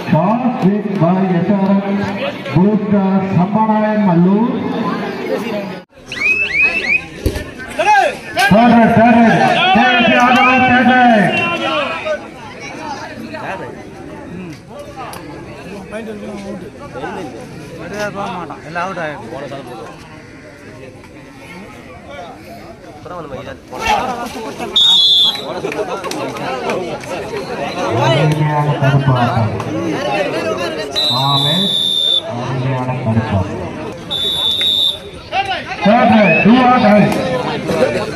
Toss with by SRM Booster Sampanayan Mallu. Third red, third red. KFC Adamar, third red. மாட்டான் எல்லாம் out ஆகிடும் போன காலம் அருமையான தடுப்பாட்டம் ஆமே அருமையான தடுப்பாட்டம் Third red, do or die.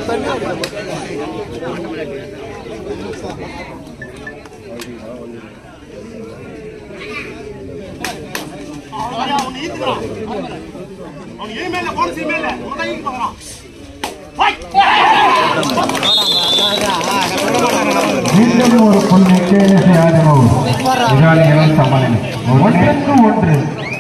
மீண்டும் ஒரு புள்ளி கேஎஸ்ஏ ஆதரவு எதிராளிகளும் சமநிலை ஒன்றுக்கு ஒன்று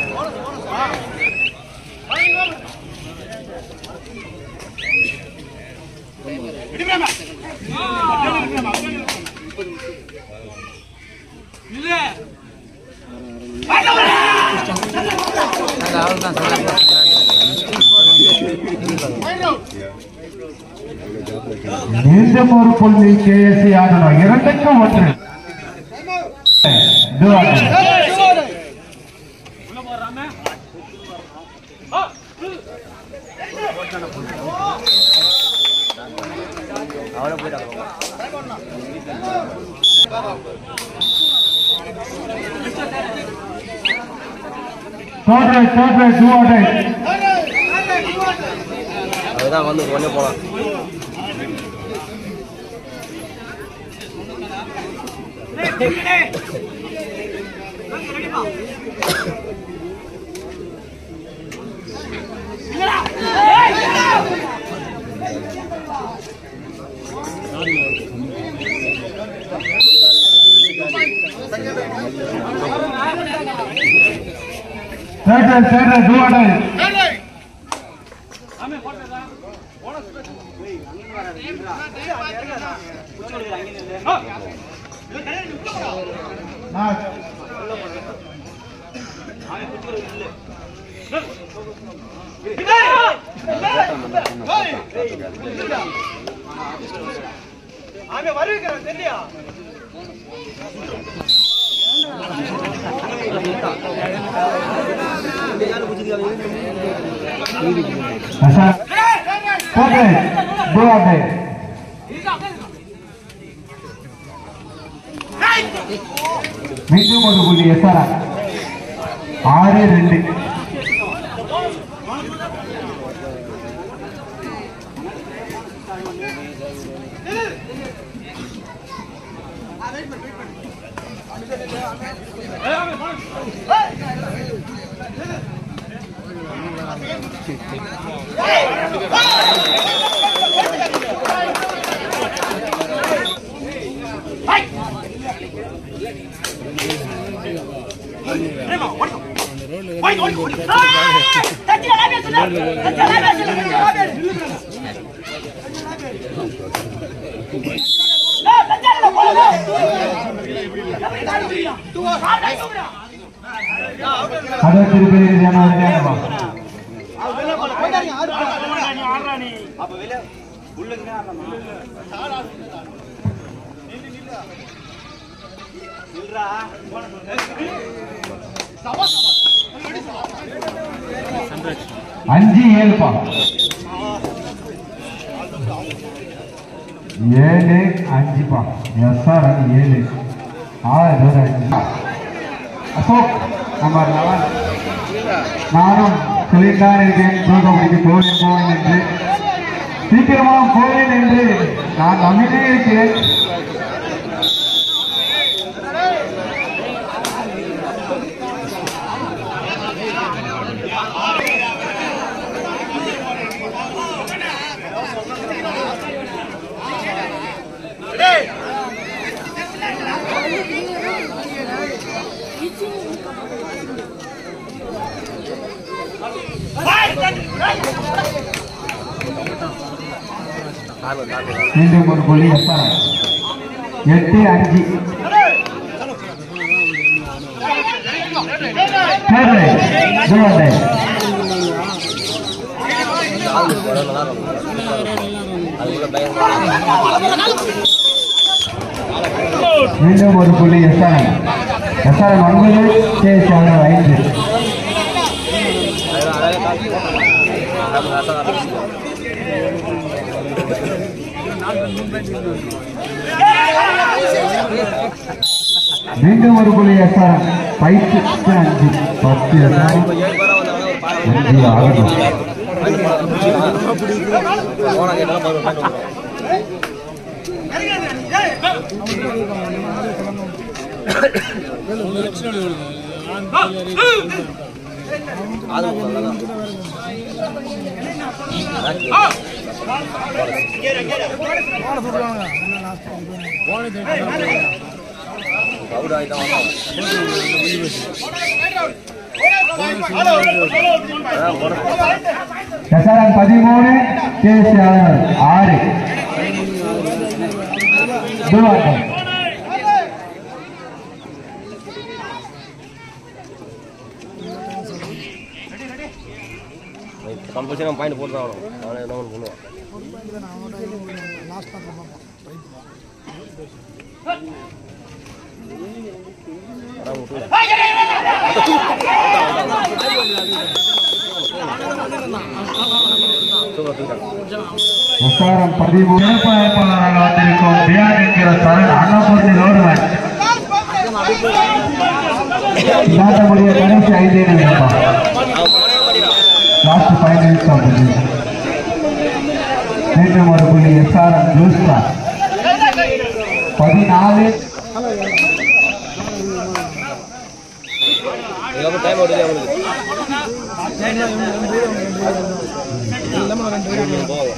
மீண்டும் ஒரு புள்ளி கேஎஸ்சி ஆடணும் இரண்டுக்கு ஒன்று இது ஆட்டம். அவனை போயிட்டாங்க Third right, third right, do or die. அதுதான் வந்து உடனே போலாம் Third right, third right, do or die. Mark. Asal. Third right, do or die. மீண்டும் ஒரு புள்ளி எஸ்ஆர் ஆறு ரெண்டு அதை திருப்பி ஜனவரி அஞ்சு ஏழுப்பா ஏழு அஞ்சுப்பா எஸ்ஆர் ஏழு ஆறு ஒரு அஞ்சு அசோக் நம்பர் லெவன் நானும் சொல்லித்தான் இருக்கேன் தூக்கமணிக்கு போவேன் போவேன் என்று சீக்கிரமாக போவேன் என்று நான் நம்பினே இருக்கிறேன் மீண்டும் ஒரு புள்ளி எஸ்ஆர் எட்டு அஞ்சு சேர்லை ஜோண்டை ஆள் வர நல்லா இருக்கும் அதுக்குள்ள பயங்கர மீண்டும் ஒரு புள்ளி எஸ்ஆர்என் எஸ்ஆர்என் ஒன்பது கே சேலம் ஐந்து அதெல்லாம் அழகாக காசு நம்ம ரசம் மீண்டும் ஒரு புள்ளி எஸ்ஆர்என் பைக்கு அஞ்சு பத்து எஸ்ஆர்என் இப்போ ஏழு பேராக வந்தாங்கன்னா ஒரு பாடம் அஞ்சு ஆகணும் போனா கேட்டாலும் பதினொரு பாயிண்ட் வந்துடும் அது நல்லா அவுட் ஆகிட்டான் அதான் போனஸ் எஸ்ஆர்என் பதிமூணு கே சேலம் ஆறு துவாட்டம் கம்பல்சரி பாயிண்ட் போட்டு தான் ஆகணும் அவனை என்ன ஒன்று பண்ணுவான் அதான் விட்டு சூப்பர் தூக்கிட்டான் எஸ்ஆர்எம் பதிமூணு வேட்பாளராக வந்திருக்கும் தியான் என்கிற சரண் அன்னபூர்ணி ரோடுவன் நாட்டமுடைய கடைசி ஐந்தே நிமிடம் லாஸ்ட் ஃபைவ் மினிட்ஸ் ஆஃப் மீண்டும் ஒரு புள்ளி எஸ்ஆர்எம் ஜூஸ்டா பதினாலு இதுக்கப்புறம் டைம் அவுட் அவங்களுக்கு போவாங்க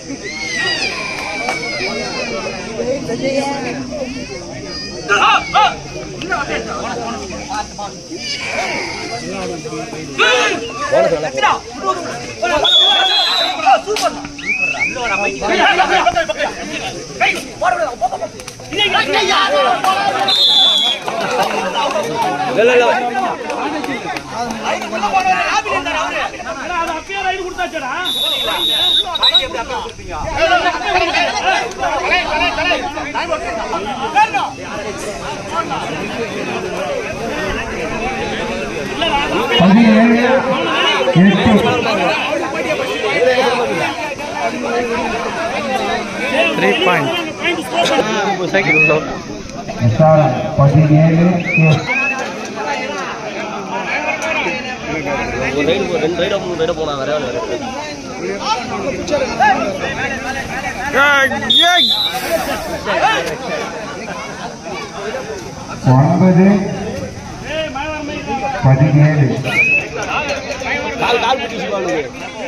போனஸ் நல்லா போகும். இல்ல இல்ல இல்ல பதினேழு எட்டு த்ரீ பாயிண்ட் சைக்கிள் எஸ்ஆர்எம் பதினேழு ஒரு ரைடு போ- ரெண்டு ரைடு மூணு ரைடு போனா வேற வேலை ஒன்பது பதினேழு கால் கால் பிடிச்சி சொல்லுவாங்க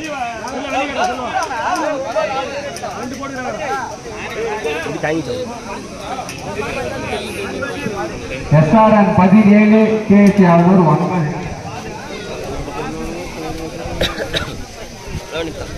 இப்படி தாங்கிட்டோம் எஸ்ஆர்என் பதினேழு கேசி அறுநூறு ஒன்பது கவனித்தான்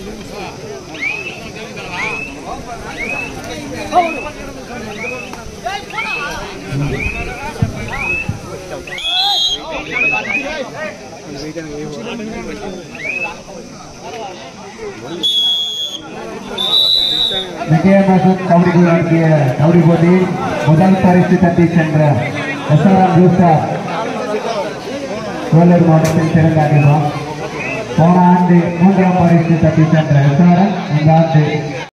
விஜயநாதன் கபடி குழு நடத்திய கபடி போட்டியில் முதல் பரிசு தட்டி சென்ற எஸ்ஆர்எம் ஜூசா வேலூர் மாவட்டத்தில் சிறந்த அணிவம் போன ஆண்டு மூன்றாம் பரிசு தட்டி சென்ற எஸ்ஆர்எம் இந்த ஆண்டு